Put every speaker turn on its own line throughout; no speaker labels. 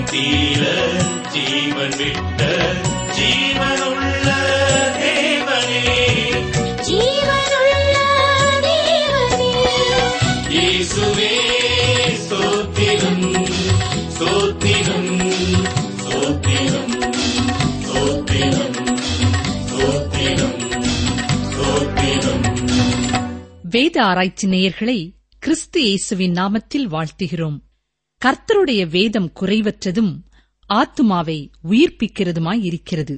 தீர ஜீவன் விட்ட ஜீவனுள்ள தேவனே
ஜீவனுள்ள தேவனே
இயேசுவே ஸ்தோத்திரம் ஸ்தோத்திரம் ஸ்தோத்திரம் ஸ்தோத்திரம் ஸ்தோத்திரம் ஸ்தோத்திரம்
வேத ஆராய்ச்சி நேயர்களை கிறிஸ்து இயேசுவின் நாமத்தில் வாழ்த்துகிறோம் கர்த்தருடைய வேதம் குறைவற்றதும் ஆத்துமாவை உயிர்ப்பிக்கிறதுமாயிருக்கிறது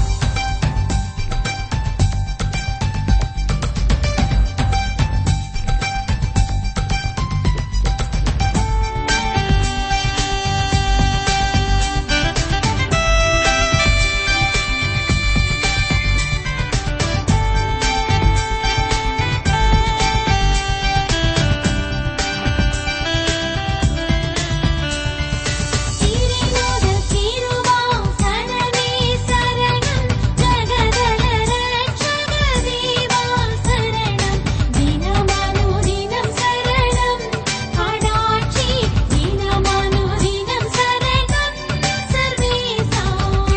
திரிமுக திருவா சரணமே சரணம் ஜகதல ரட்சக தேவா சரணம் தினமனுதினம் சரணம் கடாட்சி தினமனுதினம் சரணம் சர்வேசா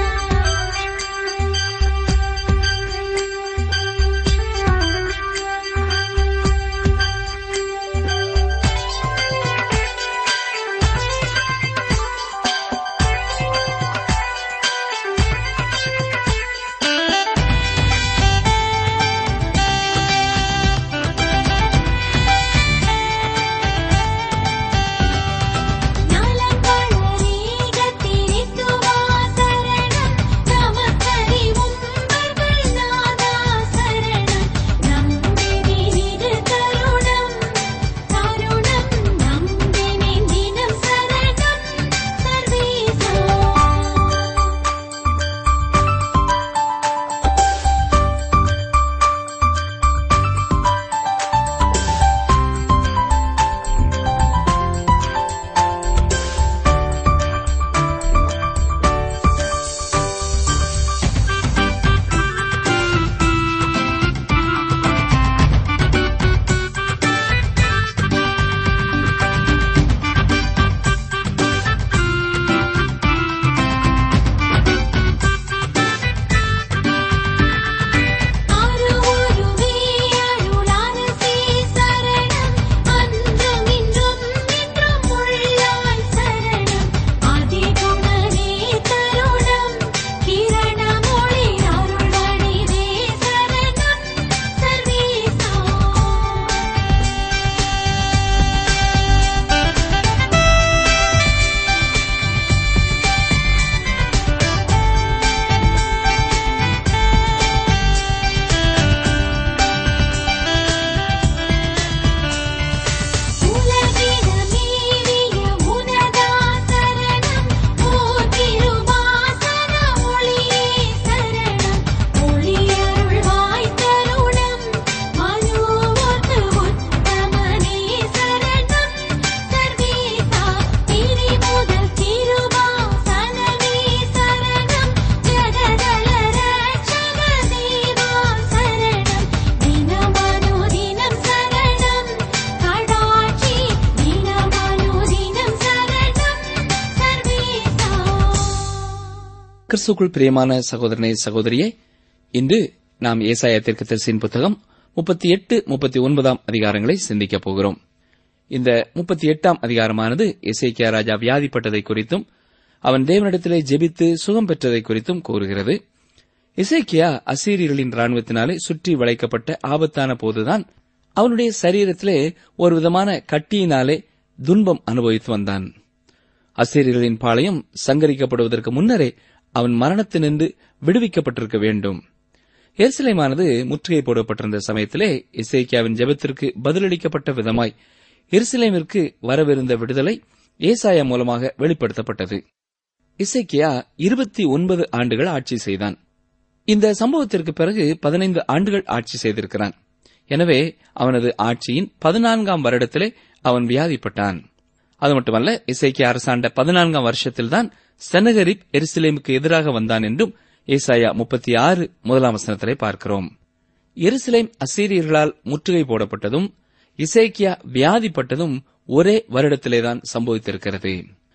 நலங்களரீகத்திரித்துவா சரணம் நமக்கறி உம்பர்கள் நாதா சரணம் நம்பினிது தருணம் தருணம் நம்பினி தினம் சரணம் சர்வேசா ஆறுருவே அருளானசே சரணம் அன்றும் இன்றும் என்றும் உள்ளாய் சரணம் ஆதிகுணனே தருணம் கிரணமொளி அருள்வடிவே சரணம் சர்வேசா உலகிடமீறிய உனதா சரணம் ஓதிருவாசன ஒளியே சரணம் ஒளியருள்வாய் தருணம் மனோவத்து உத்தமனே சரணம் சர்வேசா திரி முதல் திருவாசனமே சரணம் ஜகதல ரட்சக தேவா சரணம் தினமனுதினம் சரணம் கடாட்சி தினமனுதினம் சரணம் சர்வேசா
கிறிஸ்துக்குள் பிரியமான சகோதரனே சகோதரியே இன்று நாம் ஏசாயா தீர்க்கதரிசியின் புத்தகம் முப்பத்தி எட்டு முப்பத்தி ஒன்பதாம் அதிகாரங்களை சிந்திக்கப் போகிறோம் இந்த முப்பத்தி எட்டாம் அதிகாரமானது இசைக்கியா ராஜா வியாதிப்பட்டதை குறித்தும் அவன் தேவனிடத்திலே ஜெபித்து சுகம் பெற்றதை குறித்தும் கூறுகிறது இசைக்கியா அசீரியர்களின் ராணுவத்தினாலே சுற்றி வளைக்கப்பட்ட ஆபத்தான போதுதான் அவனுடைய சரீரத்திலே ஒரு விதமான கட்டியினாலே துன்பம் அனுபவித்து வந்தான் அசீரியர்களின் பாளையம் சங்கரிக்கப்படுவதற்கு முன்னரே அவன் மரணத்தினின்று விடுவிக்கப்பட்டிருக்க வேண்டும் எருசலேமானது முற்றுகை போடப்பட்டிருந்த சமயத்திலே இசைக்கியாவின் ஜெபத்திற்கு பதிலளிக்கப்பட்ட விதமாய் எருசலேமிற்கு வரவிருந்த விடுதலை ஏசாயா மூலமாக வெளிப்படுத்தப்பட்டது இசைக்கியா இருபத்தி ஒன்பது ஆண்டுகள் ஆட்சி செய்தான் இந்த சம்பவத்திற்கு பிறகு பதினைந்து ஆண்டுகள் ஆட்சி செய்திருக்கிறான் எனவே அவனது ஆட்சியின் பதினான்காம் வருடத்திலே அவன் வியாதிப்பட்டான் அது மட்டுமல்ல இசைக்கு அரசாண்ட பதினான்காம் வருஷத்தில்தான் செனகரிப் எருசலேமுக்கு எதிராக வந்தான் என்றும் ஏசாயா முப்பத்தி ஆறு முதலாம் வசனத்திலே பார்க்கிறோம் எருசலேம் அசீரியர்களால் முற்றுகை போடப்பட்டதும் இசைக்கியா வியாதிப்பட்டதும் ஒரே வருடத்திலேதான் சம்பவித்திருக்கிறது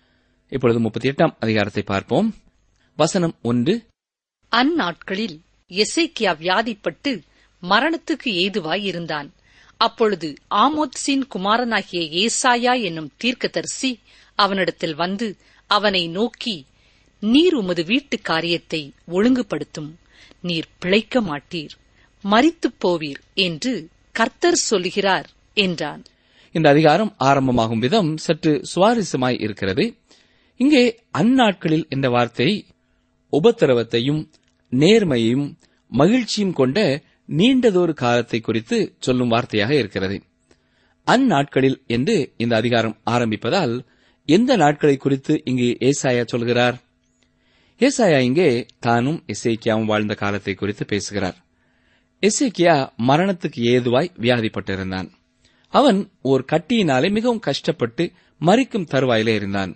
இப்பொழுது முப்பத்தி எட்டாம் அதிகாரத்தை பார்ப்போம் வசனம் ஒன்று
அந்நாட்களில் எசேக்கியா வியாதிப்பட்டு மரணத்துக்கு ஏதுவாய் இருந்தான் அப்பொழுது ஆமோத்சின் குமாரனாகிய ஏசாயா என்னும் தீர்க்கதரிசி அவனிடத்தில் வந்து அவனை நோக்கி நீர் உமது வீட்டு காரியத்தை ஒழுங்குபடுத்தும் நீர் பிழைக்க மாட்டீர் மரித்துப் போவீர் என்று கர்த்தர் சொல்லுகிறார் என்றான்
இந்த அதிகாரம் ஆரம்பமாகும் விதம் சற்று சுவாரஸ்யமாய் இருக்கிறது இங்கே அந்நாட்களில் என்ற வார்த்தை உபத்திரவத்தையும் நேர்மையையும் மகிழ்ச்சியும் கொண்ட நீண்டதொரு காலத்தை குறித்து சொல்லும் வார்த்தையாக இருக்கிறது அந்நாட்களில் என்று இந்த அதிகாரம் ஆரம்பிப்பதால் எந்த நாட்களை குறித்து இங்கு ஏசாயா சொல்கிறார் ஏசாயா இங்கே தானும் எசேக்கியாவும் வாழ்ந்த காலத்தை குறித்து பேசுகிறார் எசேக்கியா மரணத்துக்கு ஏதுவாய் வியாதிப்பட்டிருந்தான் அவன் ஓர் கட்டியினாலே மிகவும் கஷ்டப்பட்டு மறிக்கும் தருவாயிலே இருந்தான்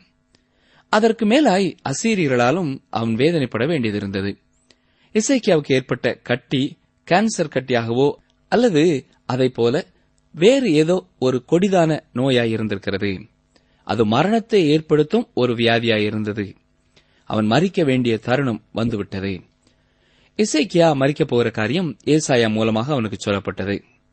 அதற்கு மேலாய் அசீரியர்களாலும் அவன் வேதனைப்பட வேண்டியதிருந்தது இசைக்கியாவுக்கு ஏற்பட்ட கட்டி கேன்சர் கட்டியாகவோ அல்லது அதைப் போல வேறு ஏதோ ஒரு கொடிதான நோயாய் இருந்திருக்கிறது அது மரணத்தை ஏற்படுத்தும் ஒரு வியாதியாய் இருந்தது அவன் மறிக்க வேண்டிய தருணம் வந்துவிட்டது இசைக்கியா மறிக்கப் போகிற காரியம் ஏசாயா மூலமாக அவனுக்கு சொல்லப்பட்டது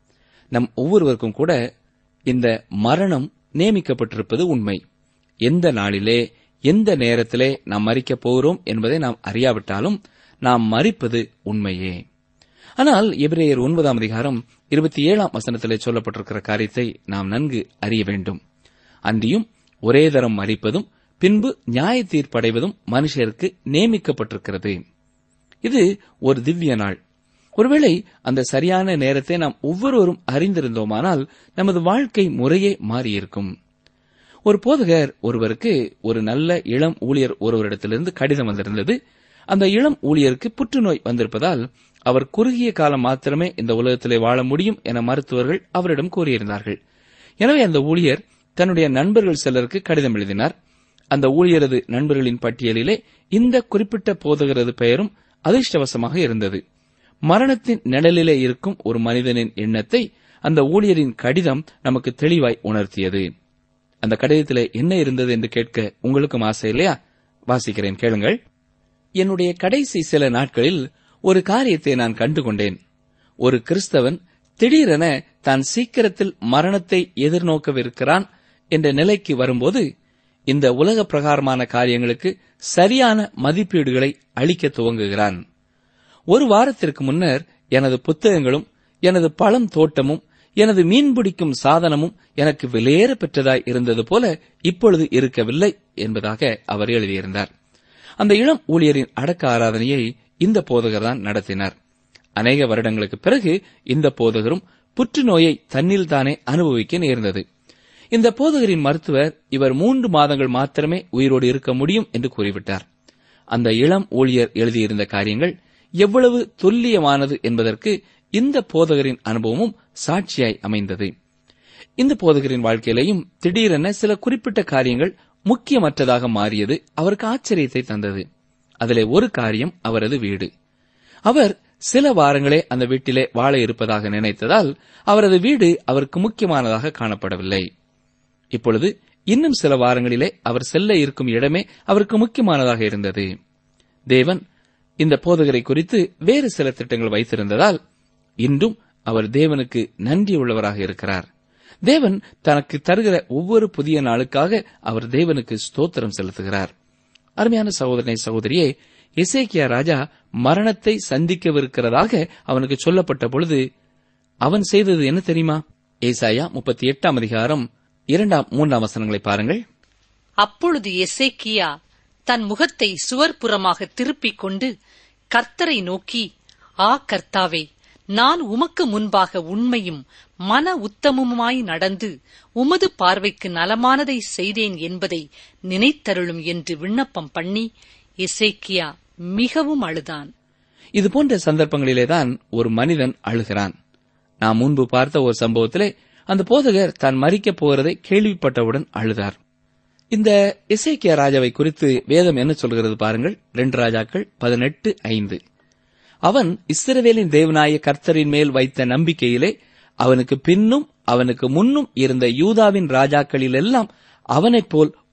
நம் ஒவ்வொருவருக்கும் கூட இந்த மரணம் நியமிக்கப்பட்டிருப்பது உண்மை எந்த நாளிலே எந்த நேரத்திலே நாம் மறிக்கப் போகிறோம் என்பதை நாம் அறியாவிட்டாலும் நாம் மறிப்பது உண்மையே ஆனால் எபிரேயர் ஒன்பதாம் அதிகாரம் இருபத்தி ஏழாம் வசனத்திலே சொல்லப்பட்டிருக்கிற காரியத்தை நாம் நன்கு அறிய வேண்டும் அன்றியும் ஒரே தரம் மறிப்பதும் பின்பு நியாய தீர்ப்படைவதும் மனுஷருக்கு நியமிக்கப்பட்டிருக்கிறது இது ஒரு திவ்ய நாள் ஒருவேளை அந்த சரியான நேரத்தை நாம் ஒவ்வொருவரும் அறிந்திருந்தோமானால் நமது வாழ்க்கை முறையே மாறியிருக்கும் ஒரு போதகர் ஒருவருக்கு ஒரு நல்ல இளம் ஊழியர் ஒருவரிடத்திலிருந்து கடிதம் வந்திருந்தது அந்த இளம் ஊழியருக்கு புற்றுநோய் வந்திருப்பதால் அவர் குறுகிய காலம் மாத்திரமே இந்த உலகத்திலே வாழ முடியும் என மருத்துவர்கள் அவரிடம் கூறியிருந்தார்கள் எனவே அந்த ஊழியர் தன்னுடைய நண்பர்கள் சிலருக்கு கடிதம் எழுதினார் அந்த ஊழியரது நண்பர்களின் பட்டியலிலே இந்த குறிப்பிட்ட போதகரது பெயரும் அதிர்ஷ்டவசமாக இருந்தது மரணத்தின் நிழலிலே இருக்கும் ஒரு மனிதனின் எண்ணத்தை அந்த ஊழியரின் கடிதம் நமக்கு தெளிவாய் உணர்த்தியது அந்த கடிதத்திலே என்ன இருந்தது என்று கேட்க உங்களுக்கும் ஆசை இல்லையா வாசிக்கிறேன் கேளுங்கள் என்னுடைய கடைசி சில நாட்களில் ஒரு காரியத்தை நான் கண்டுகொண்டேன் ஒரு கிறிஸ்தவன் திடீரென தான் சீக்கிரத்தில் மரணத்தை எதிர்நோக்கவிருக்கிறான் என்ற நிலைக்கு வரும்போது இந்த உலக பிரகாரமான காரியங்களுக்கு சரியான மதிப்பீடுகளை அளிக்க துவங்குகிறான் ஒரு வாரத்திற்கு முன்னர் எனது புத்தகங்களும் எனது பழம் தோட்டமும் எனது மீன்பிடிக்கும் சாதனமும் எனக்கு விலையேற பெற்றதாய் இருந்தது போல இப்பொழுது இருக்கவில்லை என்பதாக அவர் எழுதியிருந்தார் அந்த இளம் ஊழியரின் அடக்க ஆராதனையை இந்த போதகர் தான் நடத்தினார் அநேக வருடங்களுக்கு பிறகு இந்த போதகரும் புற்றுநோயை தன்னில் தானே அனுபவிக்க நேர்ந்தது இந்த போதகரின் மருத்துவர் இவர் மூன்று மாதங்கள் மாத்திரமே உயிரோடு இருக்க முடியும் என்று கூறிவிட்டார் அந்த இளம் ஊழியர் எழுதியிருந்த காரியங்கள் எவ்வளவு துல்லியமானது என்பதற்கு இந்த போதகரின் அனுபவமும் சாட்சியாய் அமைந்தது இந்த போதகரின் வாழ்க்கையிலேயும் திடீரென சில குறிப்பிட்ட காரியங்கள் முக்கியமற்றதாக மாறியது அவருக்கு ஆச்சரியத்தை தந்தது அதிலே ஒரு காரியம் அவரது வீடு அவர் சில வாரங்களே அந்த வீட்டிலே வாழ இருப்பதாக நினைத்ததால் அவரது வீடு அவருக்கு முக்கியமானதாக காணப்படவில்லை இப்பொழுது இன்னும் சில வாரங்களிலே அவர் செல்ல இருக்கும் இடமே அவருக்கு முக்கியமானதாக இருந்தது தேவன் இந்த போதகரை குறித்து வேறு சில திட்டங்கள் வைத்திருந்ததால் இன்றும் அவர் தேவனுக்கு நன்றியுள்ளவராக இருக்கிறார் தேவன் தனக்கு தருகிற ஒவ்வொரு புதிய நாளுக்காக அவர் தேவனுக்கு ஸ்தோத்திரம் செலுத்துகிறார் அருமையான சகோதரனை சகோதரியே எசேக்கியா ராஜா மரணத்தை சந்திக்கவிருக்கிறதாக அவனுக்கு சொல்லப்பட்ட பொழுது அவன் செய்தது என்ன தெரியுமா ஏசாயா முப்பத்தி எட்டாம் அதிகாரம் இரண்டாம் மூன்றாம் வசனங்களை பாருங்கள்
அப்பொழுது எசேக்கியா தன் முகத்தை சுவர்புறமாக திருப்பிக் கொண்டு கர்த்தரை நோக்கி ஆ கர்த்தாவே நான் உமக்கு முன்பாக உண்மையும் மன உத்தமமுமாய் நடந்து உமது பார்வைக்கு நலமானதை செய்தேன் என்பதை நினைத்தருளும் என்று விண்ணப்பம் பண்ணி எசேக்கியா மிகவும் அழுதான்
இது போன்ற சந்தர்ப்பங்களிலேதான் ஒரு மனிதன் அழுகிறான் நாம் முன்பு பார்த்த ஒரு சம்பவத்திலே அந்த போதகர் தான் மறிக்கப் போகிறதை கேள்விப்பட்டவுடன் அழுதார் இந்த இசைக்கிய ராஜாவை குறித்து வேதம் என்ன சொல்கிறது பாருங்கள் ரெண்டு ராஜாக்கள் பதினெட்டு ஐந்து அவன் இஸ்ரவேலின் தேவனாய கர்த்தரின் மேல் வைத்த நம்பிக்கையிலே அவனுக்கு பின்னும் அவனுக்கு முன்னும் இருந்த யூதாவின் ராஜாக்களிலெல்லாம் அவனைப் போல்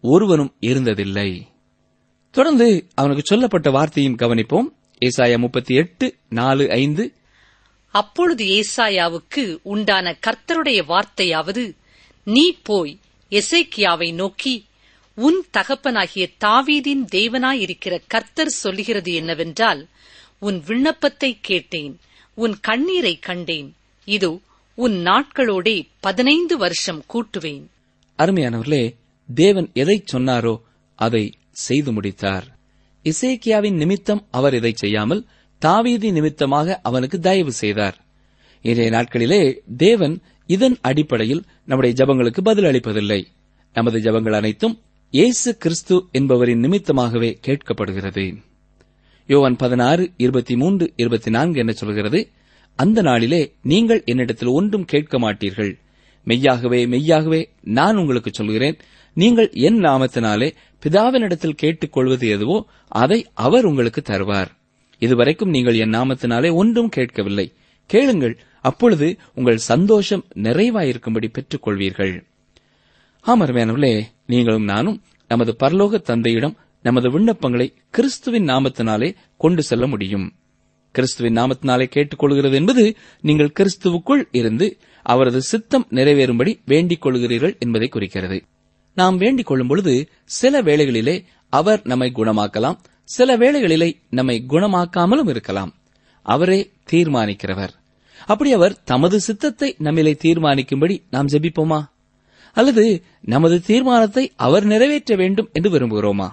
ஒருவனும் இருந்ததில்லை தொடர்ந்து அவனுக்கு சொல்லப்பட்ட வார்த்தையும் கவனிப்போம் ஏசாயா முப்பத்தி எட்டு நாலு ஐந்து
அப்பொழுது ஏசாயாவுக்கு உண்டான கர்த்தருடைய வார்த்தையாவது நீ போய் எசேக்கியாவை நோக்கி உன் தகப்பனாகிய தாவீதின் தேவனாயிருக்கிற கர்த்தர் சொல்லுகிறது என்னவென்றால் உன் விண்ணப்பத்தை கேட்டேன் உன் கண்ணீரை கண்டேன் இதோ உன் நாட்களோடே பதினைந்து வருஷம் கூட்டுவேன்
அருமையானவர்களே தேவன் எதை சொன்னாரோ அதை செய்து முடித்தார் இசேக்கியாவின் நிமித்தம் அவர் இதை செய்யாமல் தாவீதி நிமித்தமாக அவனுக்கு தயவு செய்தார் இன்றைய நாட்களிலே தேவன் இதன் அடிப்படையில் நம்முடைய ஜபங்களுக்கு பதில் அளிப்பதில்லை நமது ஜபங்கள் அனைத்தும் இயேசு கிறிஸ்து என்பவரின் நிமித்தமாகவே கேட்கப்படுகிறது யோவான் பதினாறு இருபத்தி மூன்று இருபத்தி நான்கு என்ன சொல்கிறது அந்த நாளிலே நீங்கள் என்னிடத்தில் ஒன்றும் கேட்க மாட்டீர்கள் மெய்யாகவே மெய்யாகவே நான் உங்களுக்கு சொல்கிறேன் நீங்கள் என் நாமத்தினாலே பிதாவினிடத்தில் கேட்டுக்கொள்வது எதுவோ அதை அவர் உங்களுக்கு தருவார் இதுவரைக்கும் நீங்கள் என் நாமத்தினாலே ஒன்றும் கேட்கவில்லை கேளுங்கள் அப்பொழுது உங்கள் சந்தோஷம் நிறைவாயிருக்கும்படி பெற்றுக் கொள்வீர்கள் ஆமர்மையானவர்களே நீங்களும் நானும் நமது பரலோக தந்தையிடம் நமது விண்ணப்பங்களை கிறிஸ்துவின் நாமத்தினாலே கொண்டு செல்ல முடியும் கிறிஸ்துவின் நாமத்தினாலே கேட்டுக்கொள்கிறது என்பது நீங்கள் கிறிஸ்துவுக்குள் இருந்து அவரது சித்தம் நிறைவேறும்படி வேண்டிக் கொள்கிறீர்கள் என்பதை குறிக்கிறது நாம் வேண்டிக் கொள்ளும் பொழுது சில வேளைகளிலே அவர் நம்மை குணமாக்கலாம் சில வேளைகளிலே நம்மை குணமாக்காமலும் இருக்கலாம் அவரே தீர்மானிக்கிறவர் அப்படி அவர் தமது சித்தத்தை நம்மிலே தீர்மானிக்கும்படி நாம் ஜெபிப்போமா அல்லது நமது தீர்மானத்தை அவர் நிறைவேற்ற வேண்டும் என்று விரும்புகிறோமா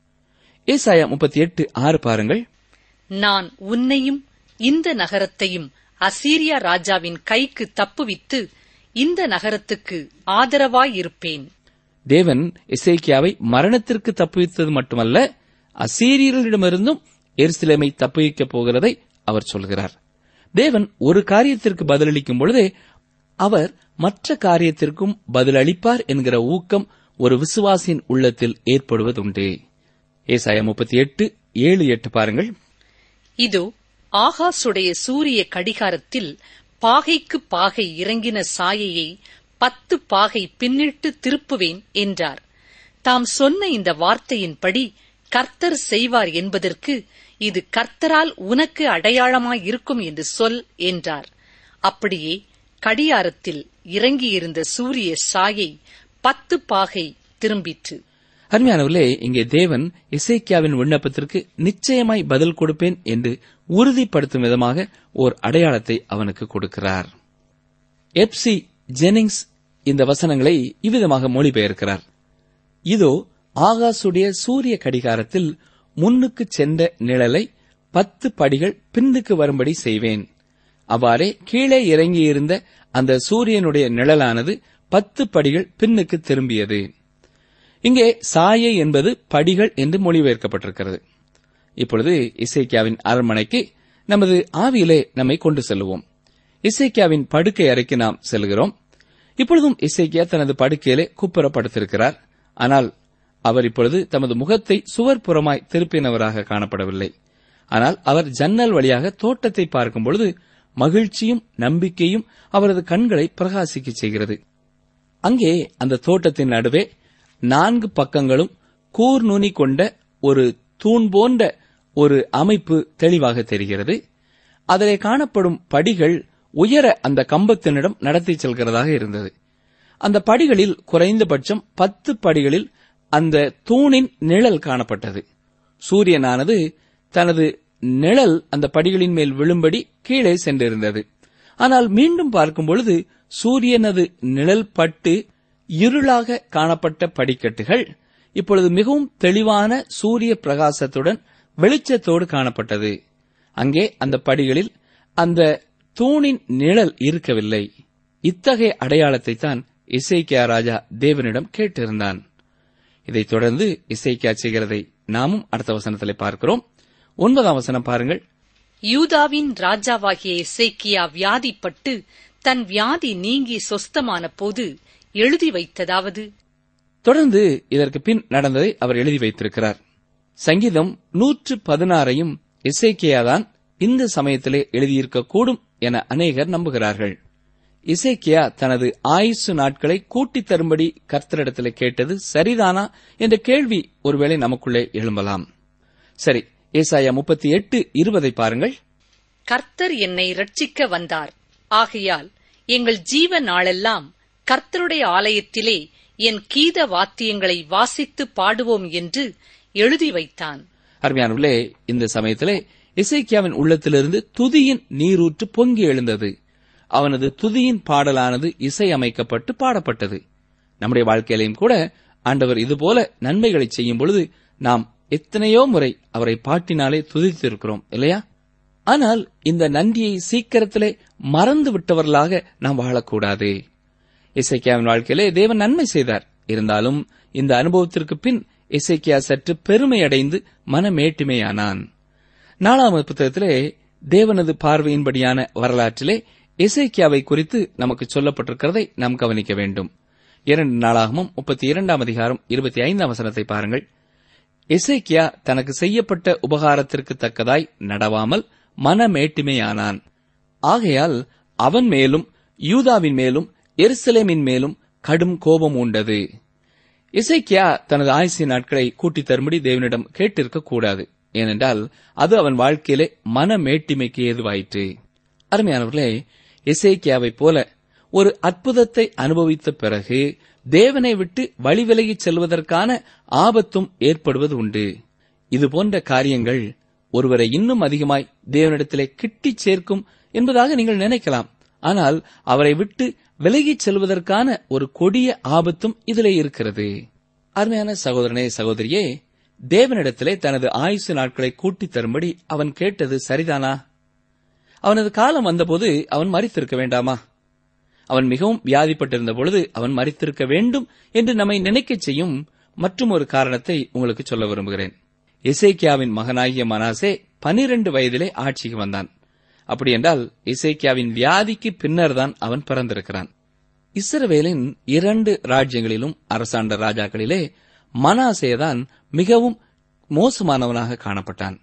ஏசாயா முப்பத்தி எட்டு ஆறு பாருங்கள்
நான் உன்னையும் இந்த நகரத்தையும் அசீரியா ராஜாவின் கைக்கு தப்புவித்து இந்த நகரத்துக்கு ஆதரவாயிருப்பேன்
தேவன் இசைக்கியாவை மரணத்திற்கு தப்புவித்தது மட்டுமல்ல அசீரியர்களிடமிருந்தும் எருசலேமை தப்புவிக்கப் போகிறதை அவர் சொல்கிறார் தேவன் ஒரு காரியத்திற்கு பதிலளிக்கும் பொழுதே அவர் மற்ற காரியத்திற்கும் பதிலளிப்பார் என்கிற ஊக்கம் ஒரு விசுவாசியின் உள்ளத்தில் ஏற்படுவதுண்டு ஏசாயா முப்பத்தி எட்டு ஏழு எட்டு பாருங்கள்
இதோ ஆகாசுடைய சூரிய கடிகாரத்தில் பாகைக்கு பாகை இறங்கின சாயையை பத்து பாகை பின்னிட்டு திருப்புவேன் என்றார் தாம் சொன்ன இந்த வார்த்தையின்படி கர்த்தர் செய்வார் என்பதற்கு இது கர்த்தரால் உனக்கு அடையாளமாயிருக்கும் என்று சொல் என்றார் அப்படியே கடியாரத்தில் இறங்கியிருந்த சூரிய சாயை பத்து பாகை திரும்பிற்று
அருமையானவர்களே இங்கே தேவன் இசைக்கியாவின் விண்ணப்பத்திற்கு நிச்சயமாய் பதில் கொடுப்பேன் என்று உறுதிப்படுத்தும் விதமாக ஓர் அடையாளத்தை அவனுக்கு கொடுக்கிறார் எப்சி ஜெனிங்ஸ் இந்த வசனங்களை இவ்விதமாக மொழிபெயர்க்கிறார் இதோ ஆகாசுடைய சூரிய கடிகாரத்தில் முன்னுக்கு சென்ற நிழலை பத்து படிகள் பின்னுக்கு வரும்படி செய்வேன் அவ்வாறே கீழே இறங்கியிருந்த அந்த சூரியனுடைய நிழலானது பத்து படிகள் பின்னுக்கு திரும்பியது இங்கே சாயை என்பது படிகள் என்று மொழிபெயர்க்கப்பட்டிருக்கிறது இப்பொழுது இசைக்கியாவின் அரண்மனைக்கு நமது ஆவியிலே நம்மை கொண்டு செல்லுவோம் இசைக்கியாவின் படுக்கை அறைக்கு நாம் செல்கிறோம் இப்பொழுதும் இசைக்கியா தனது படுக்கையிலே குப்புறப்படுத்திருக்கிறார் ஆனால் அவர் இப்பொழுது தமது முகத்தை சுவர்புறமாய் திருப்பினவராக காணப்படவில்லை ஆனால் அவர் ஜன்னல் வழியாக தோட்டத்தை பார்க்கும் பொழுது மகிழ்ச்சியும் நம்பிக்கையும் அவரது கண்களை பிரகாசிக்கச் செய்கிறது அங்கே அந்த தோட்டத்தின் நடுவே நான்கு பக்கங்களும் கூர்நுனி கொண்ட ஒரு தூண் போன்ற ஒரு அமைப்பு தெளிவாக தெரிகிறது அதிலே காணப்படும் படிகள் உயர அந்த கம்பத்தினிடம் நடத்திச் செல்கிறதாக இருந்தது அந்த படிகளில் குறைந்தபட்சம் பத்து படிகளில் அந்த தூணின் நிழல் காணப்பட்டது சூரியனானது தனது நிழல் அந்த படிகளின் மேல் விழும்படி கீழே சென்றிருந்தது ஆனால் மீண்டும் பார்க்கும் பொழுது சூரியனது நிழல் பட்டு இருளாக காணப்பட்ட படிக்கட்டுகள் இப்பொழுது மிகவும் தெளிவான சூரிய பிரகாசத்துடன் வெளிச்சத்தோடு காணப்பட்டது அங்கே அந்த படிகளில் அந்த தூணின் நிழல் இருக்கவில்லை இத்தகைய அடையாளத்தை தான் இசைக்கியா ராஜா தேவனிடம் கேட்டிருந்தான் இதைத் தொடர்ந்து இசைக்கியா செய்கிறதை நாமும் அடுத்த வசனத்திலே பார்க்கிறோம் ஒன்பதாம் வசனம் பாருங்கள்
யூதாவின் ராஜாவாகிய எசேக்கியா வியாதிப்பட்டு தன் வியாதி நீங்கி சொஸ்தமான போது எழுதி வைத்ததாவது
தொடர்ந்து இதற்கு பின் நடந்ததை அவர் எழுதி வைத்திருக்கிறார் சங்கீதம் நூற்று பதினாறையும் இசைக்கியாதான் இந்த சமயத்திலே எழுதியிருக்கக்கூடும் என அநேகர் நம்புகிறார்கள் இசைக்கியா தனது ஆயுசு நாட்களை கூட்டித் தரும்படி கர்த்தரிடத்திலே கேட்டது சரிதானா என்ற கேள்வி ஒருவேளை நமக்குள்ளே எழும்பலாம் சரி ஏசாயா முப்பத்தி எட்டு இருபதை பாருங்கள்
கர்த்தர் என்னை ரட்சிக்க வந்தார் ஆகையால் எங்கள் ஜீவ நாளெல்லாம் கர்த்தருடைய ஆலயத்திலே என் கீத வாத்தியங்களை வாசித்து பாடுவோம் என்று எழுதி வைத்தான்
அருமையானவர்களே இந்த சமயத்திலே இசைக்கியாவின் உள்ளத்திலிருந்து துதியின் நீரூற்று பொங்கி எழுந்தது அவனது துதியின் பாடலானது இசையமைக்கப்பட்டு பாடப்பட்டது நம்முடைய வாழ்க்கையிலையும் கூட ஆண்டவர் இதுபோல நன்மைகளை செய்யும் பொழுது நாம் எத்தனையோ முறை அவரை பாட்டினாலே துதித்திருக்கிறோம் இல்லையா ஆனால் இந்த நன்றியை சீக்கிரத்திலே மறந்து விட்டவர்களாக நாம் வாழக்கூடாது இசைக்கியாவின் வாழ்க்கையிலே தேவன் நன்மை செய்தார் இருந்தாலும் இந்த அனுபவத்திற்கு பின் இசைக்கியா சற்று பெருமை அடைந்து மனமேட்டுமையானான் நாலாம் புத்தகத்திலே தேவனது பார்வையின்படியான வரலாற்றிலே இசைக்கியாவை குறித்து நமக்கு சொல்லப்பட்டிருக்கிறதை நாம் கவனிக்க வேண்டும் இரண்டு நாளாகமும் முப்பத்தி இரண்டாம் அதிகாரம் இருபத்தி ஐந்தாம் வசனத்தை பாருங்கள் இசைக்கியா தனக்கு செய்யப்பட்ட உபகாரத்திற்கு தக்கதாய் நடவாமல் மனமேட்டுமையானான் ஆகையால் அவன் மேலும் யூதாவின் மேலும் எருசலேமின் மேலும் கடும் கோபம் உண்டது இசைக்கியா தனது ஆயுசிய நாட்களை கூட்டித் தரும்படி தேவனிடம் கேட்டிருக்க கூடாது ஏனென்றால் அது அவன் வாழ்க்கையிலே மனமேட்டிமைக்கு ஏதுவாயிற்று அருமையானவர்களே இசைக்கியாவைப் போல ஒரு அற்புதத்தை அனுபவித்த பிறகு தேவனை விட்டு வழிவிலகிச் செல்வதற்கான ஆபத்தும் ஏற்படுவது உண்டு இது போன்ற காரியங்கள் ஒருவரை இன்னும் அதிகமாய் தேவனிடத்திலே கிட்டிச் சேர்க்கும் என்பதாக நீங்கள் நினைக்கலாம் ஆனால் அவரை விட்டு விலகிச் செல்வதற்கான ஒரு கொடிய ஆபத்தும் இதிலே இருக்கிறது அருமையான சகோதரனே சகோதரியே தேவனிடத்திலே தனது ஆயுசு நாட்களை கூட்டித் தரும்படி அவன் கேட்டது சரிதானா அவனது காலம் வந்தபோது அவன் மறித்திருக்க வேண்டாமா அவன் மிகவும் வியாதிப்பட்டிருந்த பொழுது அவன் மறித்திருக்க வேண்டும் என்று நம்மை நினைக்கச் செய்யும் மற்றும் ஒரு காரணத்தை உங்களுக்கு சொல்ல விரும்புகிறேன் இசைக்கியாவின் மகனாகிய மனாசே பனிரெண்டு வயதிலே ஆட்சிக்கு வந்தான் அப்படியென்றால் இசைக்கியாவின் வியாதிக்கு பின்னர்தான் அவன் பிறந்திருக்கிறான் இஸ்ரவேலின் இரண்டு ராஜ்யங்களிலும் அரசாண்ட ராஜாக்களிலே மனாசேதான் மிகவும் மோசமானவனாக காணப்பட்டான்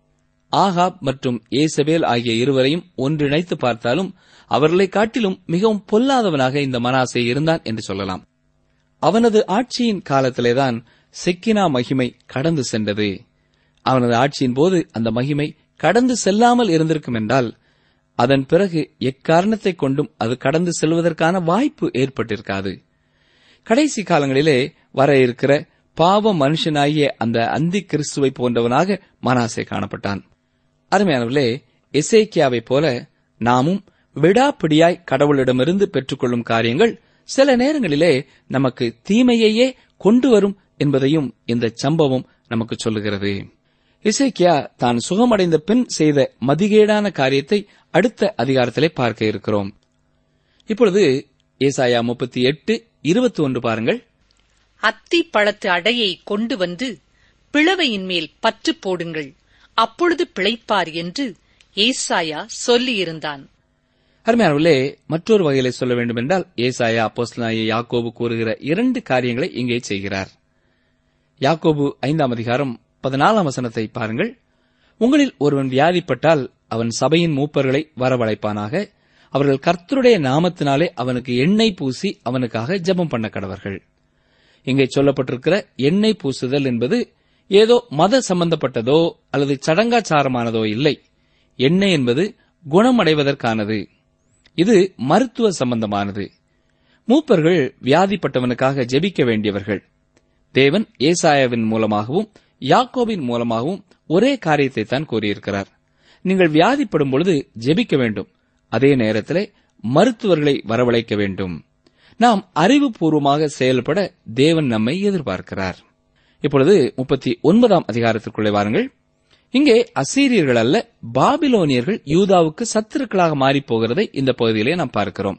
ஆகாப் மற்றும் ஏசபேல் ஆகிய இருவரையும் ஒன்றிணைத்து பார்த்தாலும் அவர்களை காட்டிலும் மிகவும் பொல்லாதவனாக இந்த மனாசே இருந்தான் என்று சொல்லலாம் அவனது ஆட்சியின் காலத்திலேதான் செக்கினா மகிமை கடந்து சென்றது அவனது ஆட்சியின் போது அந்த மகிமை கடந்து செல்லாமல் இருந்திருக்கும் என்றால் அதன் பிறகு எக்காரணத்தை கொண்டும் அது கடந்து செல்வதற்கான வாய்ப்பு ஏற்பட்டிருக்காது கடைசி காலங்களிலே வர இருக்கிற பாவ மனுஷனாகிய அந்த அந்தி கிறிஸ்துவை போன்றவனாக மனாசே காணப்பட்டான் அருமையானவர்களே எசேக்கியாவைப் போல நாமும் விடாப்பிடியாய் கடவுளிடமிருந்து பெற்றுக்கொள்ளும் காரியங்கள் சில நேரங்களிலே நமக்கு தீமையையே கொண்டு வரும் என்பதையும் இந்த சம்பவம் நமக்கு சொல்லுகிறது இசைக்கியா தான் சுகமடைந்த பின் செய்த மதிகேடான காரியத்தை அடுத்த அதிகாரத்திலே பார்க்க இருக்கிறோம் இப்பொழுது ஏசாயா முப்பத்தி எட்டு இருபத்தி ஒன்று பாருங்கள்
அத்தி பழத்து அடையை கொண்டு வந்து பிளவையின் மேல் பற்று போடுங்கள் அப்பொழுது பிழைப்பார் என்று ஏசாயா சொல்லியிருந்தான்
அருமையானவர்களே மற்றொரு வகையிலே சொல்ல வேண்டும் என்றால் ஏசாயா அப்போஸ்தலனாகிய யாக்கோபு கூறுகிற இரண்டு காரியங்களை இங்கே செய்கிறார் யாக்கோபு ஐந்தாம் அதிகாரம் பதினாலாம் வசனத்தை பாருங்கள் உங்களில் ஒருவன் வியாதிப்பட்டால் அவன் சபையின் மூப்பர்களை வரவழைப்பானாக அவர்கள் கர்த்தருடைய நாமத்தினாலே அவனுக்கு எண்ணெய் பூசி அவனுக்காக ஜெபம் பண்ண கடவர்கள் இங்கே சொல்லப்பட்டிருக்கிற எண்ணெய் பூசுதல் என்பது ஏதோ மத சம்பந்தப்பட்டதோ அல்லது சடங்காச்சாரமானதோ இல்லை எண்ணெய் என்பது குணமடைவதற்கானது இது மருத்துவ சம்பந்தமானது மூப்பர்கள் வியாதிப்பட்டவனுக்காக ஜெபிக்க வேண்டியவர்கள் தேவன் ஏசாயாவின் மூலமாகவும் யாக்கோபின் மூலமாகவும் ஒரே காரியத்தை தான் கூறியிருக்கிறார் நீங்கள் வியாதிப்படும் பொழுது ஜெபிக்க வேண்டும் அதே நேரத்திலே மருத்துவர்களை வரவழைக்க வேண்டும் நாம் அறிவுபூர்வமாக செயல்பட தேவன் நம்மை எதிர்பார்க்கிறார் இப்பொழுது முப்பத்தி ஒன்பதாம் அதிகாரத்திற்குள்ளே வாருங்கள் இங்கே அசீரியர்கள் அல்ல பாபிலோனியர்கள் யூதாவுக்கு சத்துருக்களாக மாறிப் போகிறதை இந்த பகுதியிலே நாம் பார்க்கிறோம்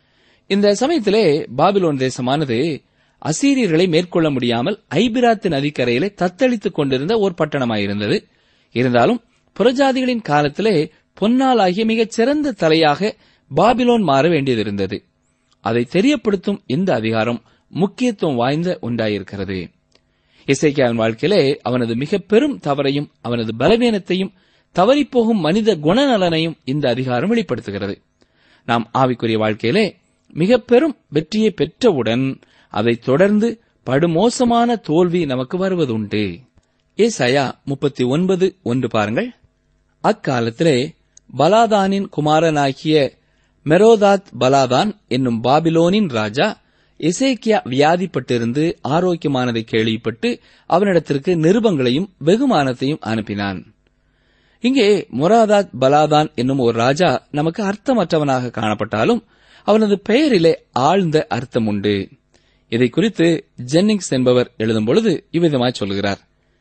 இந்த சமயத்திலே பாபிலோன் தேசமானது அசீரியர்களை மேற்கொள்ள முடியாமல் ஐபிராத்து நதிக்கரையிலே தத்தளித்துக் கொண்டிருந்த ஒரு பட்டணமாயிருந்தது இருந்தாலும் புறஜாதிகளின் காலத்திலே பொன்னாலாகிய மிகச் சிறந்த தலையாக பாபிலோன் மாற வேண்டியதிருந்தது அதை தெரியப்படுத்தும் இந்த அதிகாரம் முக்கியத்துவம் வாய்ந்த ஒன்றாயிருக்கிறது இசைக்கியாவின் வாழ்க்கையிலே அவனது மிக பெரும் தவறையும் அவனது பலவீனத்தையும் தவறிப்போகும் மனித குணநலனையும் இந்த அதிகாரம் வெளிப்படுத்துகிறது நாம் ஆவிக்குரிய வாழ்க்கையிலே மிக பெரும் வெற்றியை பெற்றவுடன் அதைத் தொடர்ந்து படுமோசமான தோல்வி நமக்கு வருவதுண்டு ஏசாயா முப்பத்தி ஒன்பது ஒன்று பாருங்கள் அக்காலத்திலே பலாதானின் குமாரனாகிய மெரோதாத் பலாதான் என்னும் பாபிலோனின் ராஜா எசேக்கியா வியாதிப்பட்டிருந்து ஆரோக்கியமானதை கேள்விப்பட்டு அவனிடத்திற்கு நிருபங்களையும் வெகுமானத்தையும் அனுப்பினான் இங்கே மொராதாத் பலாதான் என்னும் ஒரு ராஜா நமக்கு அர்த்தமற்றவனாக காணப்பட்டாலும் அவனது பெயரிலே ஆழ்ந்த அர்த்தம் உண்டு இதை குறித்து ஜென்னிங்ஸ் என்பவர் எழுதும் பொழுது இவ்விதமாய் சொல்கிறார்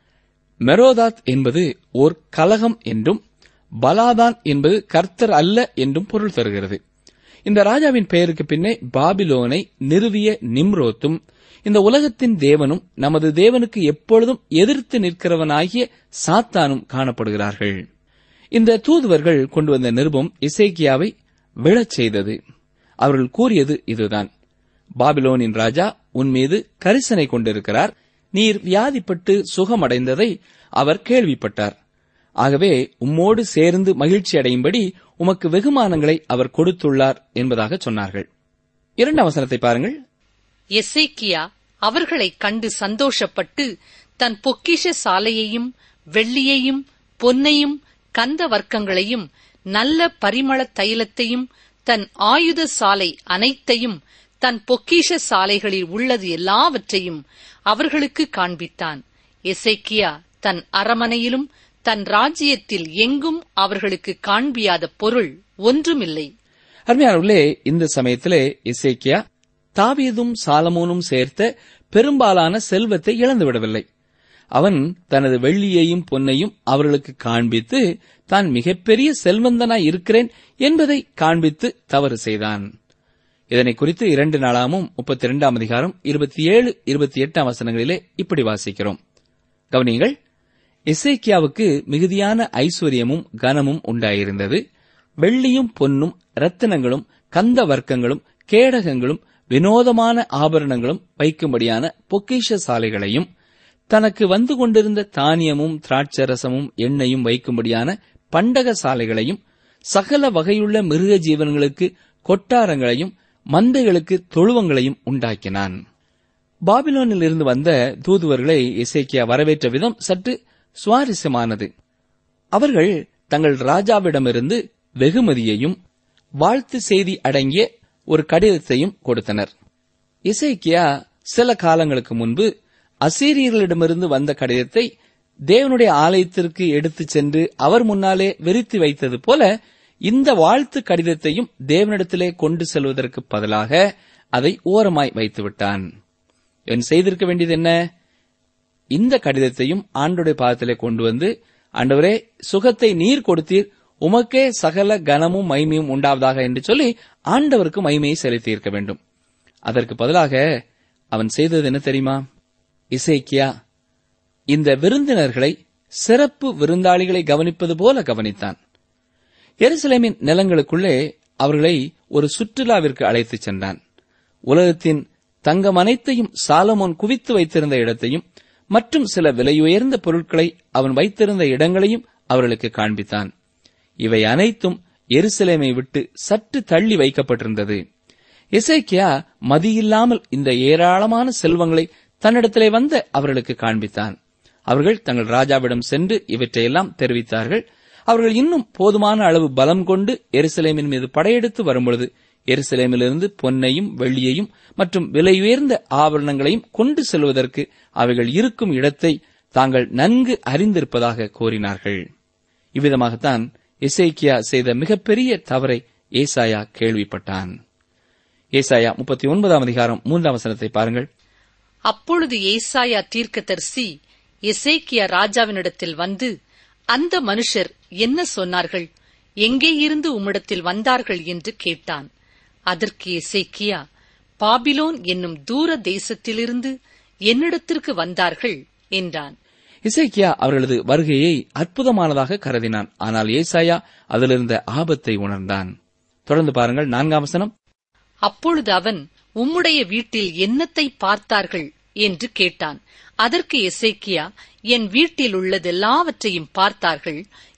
மெரோதாத் என்பது ஓர் கலகம் என்றும் பலாதான் என்பது கர்த்தர் அல்ல என்றும் பொருள் தருகிறது இந்த ராஜாவின் பெயருக்கு பின்னே பாபிலோனை நிறுவிய நிம்ரோத்தும் இந்த உலகத்தின் தேவனும் நமது தேவனுக்கு எப்பொழுதும் எதிர்த்து நிற்கிறவனாகிய சாத்தானும் காணப்படுகிறார்கள் இந்த தூதுவர்கள் கொண்டு வந்த நிருபம் இசைக்கியாவை விழச் செய்தது அவர்கள் கூறியது இதுதான் பாபிலோனின் ராஜா உன் மீது கரிசனை கொண்டிருக்கிறார் நீர் வியாதிப்பட்டு சுகமடைந்ததை அவர் கேள்விப்பட்டார் ஆகவே உம்மோடு சேர்ந்து மகிழ்ச்சி அடையும்படி உமக்கு வெகுமானங்களை அவர் கொடுத்துள்ளார் என்பதாக சொன்னார்கள் இரண்டாம் வசனத்தை பாருங்கள்
எசேக்கியா அவர்களைக் கண்டு சந்தோஷப்பட்டு தன் பொக்கிஷ சாலையையும் வெள்ளியையும் பொன்னையும் கந்த வர்க்கங்களையும் நல்ல பரிமள தைலத்தையும் தன் ஆயுத சாலை அனைத்தையும் தன் பொக்கிஷ சாலைகளில் உள்ளது எல்லாவற்றையும் அவர்களுக்கு காண்பித்தான் எசேக்கியா தன் அரமனையிலும் தன் ராஜ்யத்தில் எங்கும் அவர்களுக்கு காண்பியாத பொருள் ஒன்றுமில்லை
அருமையானவர்களே இந்த சமயத்திலே இசைக்கியா தாவீதும் சாலமோனும் சேர்த்த பெரும்பாலான செல்வத்தை இழந்துவிடவில்லை அவன் தனது வெள்ளியையும் பொன்னையும் அவர்களுக்கு காண்பித்து தான் மிகப்பெரிய செல்வந்தனாய் இருக்கிறேன் என்பதை காண்பித்து தவறு செய்தான் இதனை குறித்து இரண்டு நாளாமும் முப்பத்தி இரண்டாம் அதிகாரம் இருபத்தி ஏழு இருபத்தி எட்டாம் வசனங்களிலே இப்படி வாசிக்கிறோம் கவனியுங்கள் இசைக்கியாவுக்கு மிகுதியான ஐஸ்வர்யமும் கனமும் உண்டாயிருந்தது வெள்ளியும் பொன்னும் ரத்தினங்களும் கந்த வர்க்கங்களும் கேடகங்களும் வினோதமான ஆபரணங்களும் வைக்கும்படியான பொக்கிஷ சாலைகளையும் தனக்கு வந்து கொண்டிருந்த தானியமும் திராட்சரசமும் எண்ணெயும் வைக்கும்படியான பண்டக சாலைகளையும் சகல வகையுள்ள மிருக ஜீவன்களுக்கு கொட்டாரங்களையும் மந்தைகளுக்கு தொழுவங்களையும் உண்டாக்கினான் பாபிலோனில் இருந்து வந்த தூதுவர்களை இசைக்கியா வரவேற்ற விதம் சற்று சுவாரஸ்யமானது அவர்கள் தங்கள் ராஜாவிடமிருந்து வெகுமதியையும் வாழ்த்து செய்தி அடங்கிய ஒரு கடிதத்தையும் கொடுத்தனர் இசைக்கியா சில காலங்களுக்கு முன்பு அசீரியர்களிடமிருந்து வந்த கடிதத்தை தேவனுடைய ஆலயத்திற்கு எடுத்துச் சென்று அவர் முன்னாலே விரித்து வைத்தது போல இந்த வாழ்த்து கடிதத்தையும் தேவனிடத்திலே கொண்டு செல்வதற்கு பதிலாக அதை ஓரமாய் வைத்துவிட்டான் இவன் செய்திருக்க வேண்டியது என்ன இந்த கடிதத்தையும் ஆண்டுடைய பாதத்திலே கொண்டு வந்து ஆண்டவரே சுகத்தை நீர் கொடுத்தீர் உமக்கே சகல கனமும் மைமையும் உண்டாவதாக என்று சொல்லி ஆண்டவருக்கு மைமையை செலுத்தியிருக்க வேண்டும் அதற்கு பதிலாக அவன் செய்தது என்ன தெரியுமா இசைக்கியா இந்த விருந்தினர்களை சிறப்பு விருந்தாளிகளை கவனிப்பது போல கவனித்தான் எருசலேமின் நிலங்களுக்குள்ளே அவர்களை ஒரு சுற்றுலாவிற்கு அழைத்துச் சென்றான் உலகத்தின் தங்கம் அனைத்தையும் சாலமோன் குவித்து வைத்திருந்த இடத்தையும் மற்றும் சில விலையுயர்ந்த பொருட்களை அவன் வைத்திருந்த இடங்களையும் அவர்களுக்கு காண்பித்தான் இவை அனைத்தும் எருசலேமை விட்டு சற்று தள்ளி வைக்கப்பட்டிருந்தது இசைக்கியா மதியில்லாமல் இந்த ஏராளமான செல்வங்களை தன்னிடத்திலே வந்த அவர்களுக்கு காண்பித்தான் அவர்கள் தங்கள் ராஜாவிடம் சென்று இவற்றையெல்லாம் தெரிவித்தார்கள் அவர்கள் இன்னும் போதுமான அளவு பலம் கொண்டு எருசலேமின் மீது படையெடுத்து வரும்பொழுது எருசலேமிலிருந்து பொன்னையும் வெள்ளியையும் மற்றும் விலையுயர்ந்த ஆபரணங்களையும் கொண்டு செல்வதற்கு அவைகள் இருக்கும் இடத்தை தாங்கள் நன்கு அறிந்திருப்பதாக கூறினார்கள் இவ்விதமாகத்தான் இசைக்கியா செய்த மிகப்பெரிய தவறை ஏசாயா கேள்விப்பட்டான் ஏசாயா முப்பத்தி ஒன்பதாம் அதிகாரம் மூன்றாம் வசனத்தை பாருங்கள்
அப்பொழுது ஏசாயா தீர்க்கதரிசி எசேக்கியா ராஜாவினிடத்தில் வந்து அந்த மனுஷர் என்ன சொன்னார்கள் எங்கே இருந்து உம்மிடத்தில் வந்தார்கள் என்று கேட்டான் அதற்கு எசேக்கியா பாபிலோன் என்னும் தூர தேசத்திலிருந்து என்னிடத்திற்கு வந்தார்கள் என்றான்
இசைக்கியா அவர்களது வருகையை அற்புதமானதாக கருதினான் ஆனால் ஏசாயா அதிலிருந்த ஆபத்தை உணர்ந்தான் தொடர்ந்து பாருங்கள் நான்காம் வசனம்
அப்பொழுது அவன் உம்முடைய வீட்டில் என்னத்தை பார்த்தார்கள் என்று கேட்டான் அதற்கு எசேக்கியா என் வீட்டில் உள்ளதெல்லாவற்றையும் பார்த்தார்கள்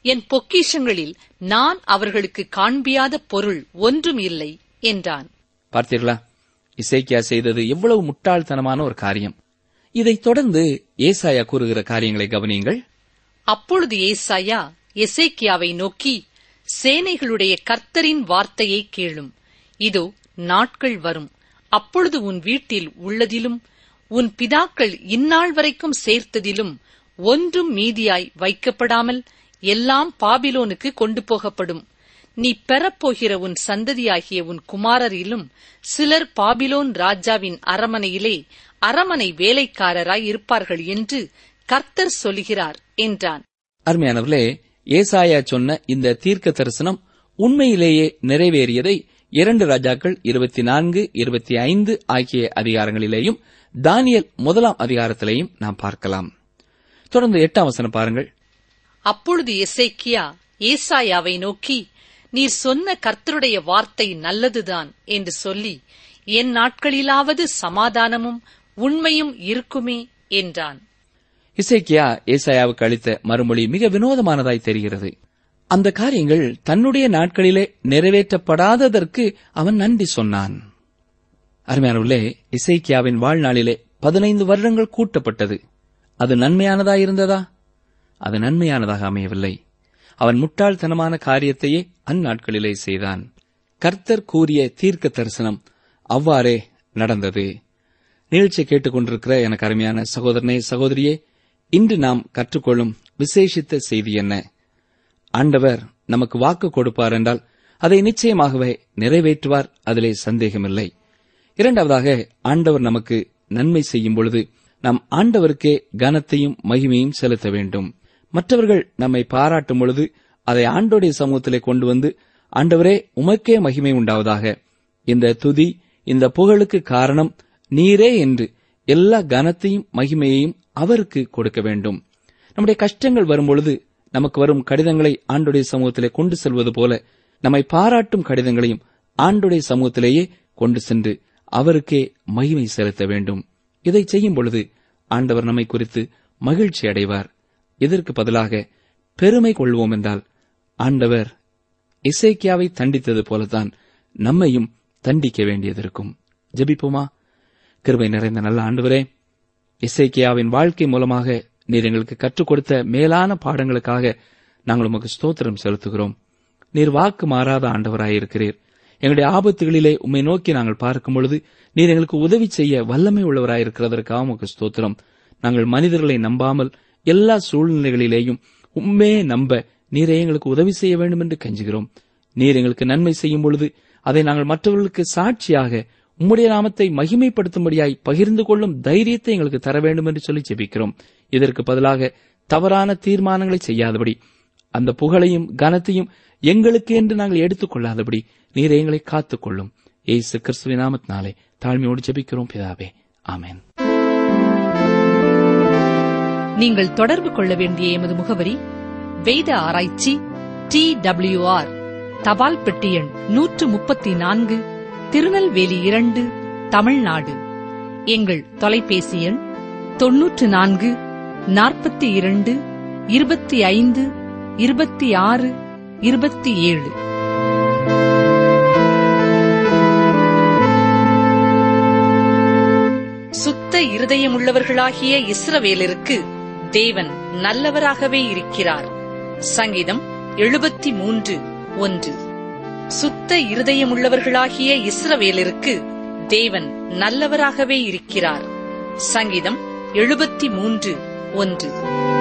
என் பொக்கிஷங்களில் நான் அவர்களுக்கு காண்பியாத பொருள் ஒன்றும் இல்லை என்றான்
பார்த்தீர்களா இசைக்கியா செய்தது எவ்வளவு முட்டாள்தனமான ஒரு காரியம் இதைத் தொடர்ந்து ஏசாயா கூறுகிற காரியங்களை கவனியுங்கள்
அப்பொழுது ஏசாயா எசேக்கியாவை நோக்கி சேனைகளுடைய கர்த்தரின் வார்த்தையை கேளும் இதோ நாட்கள் வரும் அப்பொழுது உன் வீட்டில் உள்ளதிலும் உன் பிதாக்கள் இந்நாள் வரைக்கும் சேர்த்ததிலும் ஒன்றும் மீதியாய் வைக்கப்படாமல் எல்லாம் பாபிலோனுக்கு கொண்டு போகப்படும் நீ பெறப்போகிற உன் சந்ததியாகிய உன் குமாரரிலும் சிலர் பாபிலோன் ராஜாவின் அரமனையிலே அரமனை வேலைக்காரராய் இருப்பார்கள் என்று கர்த்தர் சொல்கிறார் என்றான்
அருமையானவர்களே ஏசாயா சொன்ன இந்த தீர்க்க தரிசனம் உண்மையிலேயே நிறைவேறியதை இரண்டு ராஜாக்கள் இருபத்தி நான்கு இருபத்தி ஐந்து ஆகிய அதிகாரங்களிலேயும் தானியல் முதலாம் அதிகாரத்திலேயும் நாம் பார்க்கலாம் தொடர்ந்து எட்டாம் வசனம் பாருங்கள்
அப்பொழுது எசேக்கியா ஏசாயாவை நோக்கி நீர் சொன்ன கர்த்தருடைய வார்த்தை நல்லதுதான் என்று சொல்லி என் நாட்களிலாவது சமாதானமும் உண்மையும் இருக்குமே என்றான்
இசைக்கியா ஏசாயாவுக்கு அளித்த மறுமொழி மிக வினோதமானதாய் தெரிகிறது அந்த காரியங்கள் தன்னுடைய நாட்களிலே நிறைவேற்றப்படாததற்கு அவன் நன்றி சொன்னான் அருமையானவர்களே இசைக்கியாவின் வாழ்நாளிலே பதினைந்து வருடங்கள் கூட்டப்பட்டது அது நன்மையானதாயிருந்ததா அது நன்மையானதாக அமையவில்லை அவன் முட்டாள்தனமான காரியத்தையே அந்நாட்களிலே செய்தான் கர்த்தர் கூறிய தீர்க்க தரிசனம் அவ்வாறே நடந்தது நிகழ்ச்சியை கேட்டுக்கொண்டிருக்கிற எனக்கு அருமையான சகோதரனே சகோதரியே இன்று நாம் கற்றுக்கொள்ளும் விசேஷித்த செய்தி என்ன ஆண்டவர் நமக்கு வாக்கு கொடுப்பார் என்றால் அதை நிச்சயமாகவே நிறைவேற்றுவார் அதிலே சந்தேகமில்லை இரண்டாவதாக ஆண்டவர் நமக்கு நன்மை செய்யும் பொழுது நாம் ஆண்டவருக்கே கனத்தையும் மகிமையும் செலுத்த வேண்டும் மற்றவர்கள் நம்மை பாராட்டும் பொழுது அதை ஆண்டோடைய சமூகத்திலே கொண்டு வந்து ஆண்டவரே உமக்கே மகிமை உண்டாவதாக இந்த துதி இந்த புகழுக்கு காரணம் நீரே என்று எல்லா கனத்தையும் மகிமையையும் அவருக்கு கொடுக்க வேண்டும் நம்முடைய கஷ்டங்கள் வரும்பொழுது நமக்கு வரும் கடிதங்களை ஆண்டுடைய சமூகத்திலே கொண்டு செல்வது போல நம்மை பாராட்டும் கடிதங்களையும் ஆண்டுடைய சமூகத்திலேயே கொண்டு சென்று அவருக்கே மகிமை செலுத்த வேண்டும் இதை செய்யும் பொழுது ஆண்டவர் நம்மை குறித்து மகிழ்ச்சி அடைவார் இதற்கு பதிலாக பெருமை கொள்வோம் என்றால் ஆண்டவர் இசைக்கியாவை தண்டித்தது போலத்தான் நம்மையும் தண்டிக்க வேண்டியதிருக்கும் ஜெபிப்போமா கிருபை நிறைந்த நல்ல ஆண்டவரே இசைக்கியாவின் வாழ்க்கை மூலமாக நீர் எங்களுக்கு கற்றுக் கொடுத்த மேலான பாடங்களுக்காக நாங்கள் உமக்கு ஸ்தோத்திரம் செலுத்துகிறோம் நீர் வாக்கு மாறாத ஆண்டவராயிருக்கிறீர் எங்களுடைய ஆபத்துகளிலே உம்மை நோக்கி நாங்கள் பார்க்கும் பொழுது நீர் எங்களுக்கு உதவி செய்ய வல்லமை உள்ளவராயிருக்கிறதற்காக உமக்கு ஸ்தோத்திரம் நாங்கள் மனிதர்களை நம்பாமல் எல்லா சூழ்நிலைகளிலேயும் உண்மே நம்ப நீரை எங்களுக்கு உதவி செய்ய வேண்டும் என்று கெஞ்சுகிறோம் நீர் எங்களுக்கு நன்மை செய்யும் பொழுது அதை நாங்கள் மற்றவர்களுக்கு சாட்சியாக உம்முடைய நாமத்தை மகிமைப்படுத்தும்படியாய் பகிர்ந்து கொள்ளும் தைரியத்தை எங்களுக்கு தர வேண்டும் என்று சொல்லி ஜெபிக்கிறோம் இதற்கு பதிலாக தவறான தீர்மானங்களை செய்யாதபடி அந்த புகழையும் கனத்தையும் எங்களுக்கு என்று நாங்கள் எடுத்துக் கொள்ளாதபடி நீர் எங்களை காத்துக் கொள்ளும் ஏசு கிறிஸ்துவின் நாமத்தினாலே தாழ்மையோடு ஜெபிக்கிறோம் பிதாவே ஆமென்
நீங்கள் தொடர்பு கொள்ள வேண்டிய எமது முகவரி வேத ஆராய்ச்சி டி ஆர் தபால் பெட்டி எண் நூற்று முப்பத்தி நான்கு திருநெல்வேலி இரண்டு தமிழ்நாடு எங்கள் தொலைபேசி எண் தொன்னூற்று நான்கு நாற்பத்தி இரண்டு இருபத்தி ஐந்து இருபத்தி ஆறு இருபத்தி ஏழு சுத்த இருதயமுள்ளவர்களாகிய இஸ்ரவேலருக்கு தேவன் நல்லவராகவே இருக்கிறார் சங்கீதம் எழுபத்தி மூன்று ஒன்று சுத்த இருதயமுள்ளவர்களாகிய இஸ்ரவேலருக்கு தேவன் நல்லவராகவே இருக்கிறார் சங்கீதம் எழுபத்தி மூன்று ஒன்று